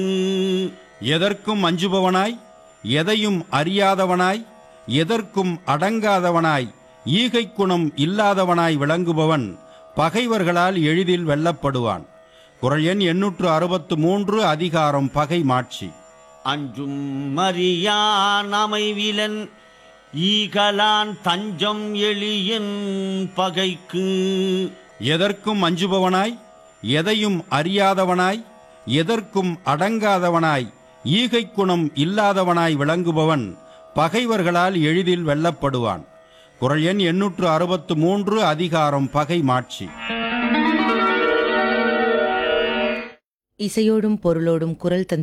எதற்கும் அஞ்சுபவனாய் எதையும் அறியாதவனாய் எதற்கும் அடங்காதவனாய் ஈகை குணம் இல்லாதவனாய் விளங்குபவன் பகைவர்களால் எளிதில் வெல்லப்படுவான் குரல் எண் எண்ணூற்று அறுபத்து மூன்று அதிகாரம் பகை மாட்சி அஞ்சும் மறியான் அமைவிலன் ஈகலான் தஞ்சம் எளியன் பகைக்கு எதற்கும் அஞ்சுபவனாய் எதையும் அறியாதவனாய் எதற்கும் அடங்காதவனாய் ஈகை குணம் இல்லாதவனாய் விளங்குபவன் பகைவர்களால் எளிதில் வெல்லப்படுவான் குரல் எண் எண்ணூற்று அறுபத்து மூன்று அதிகாரம் பகை மாட்சி இசையோடும் பொருளோடும் குரல் தந்த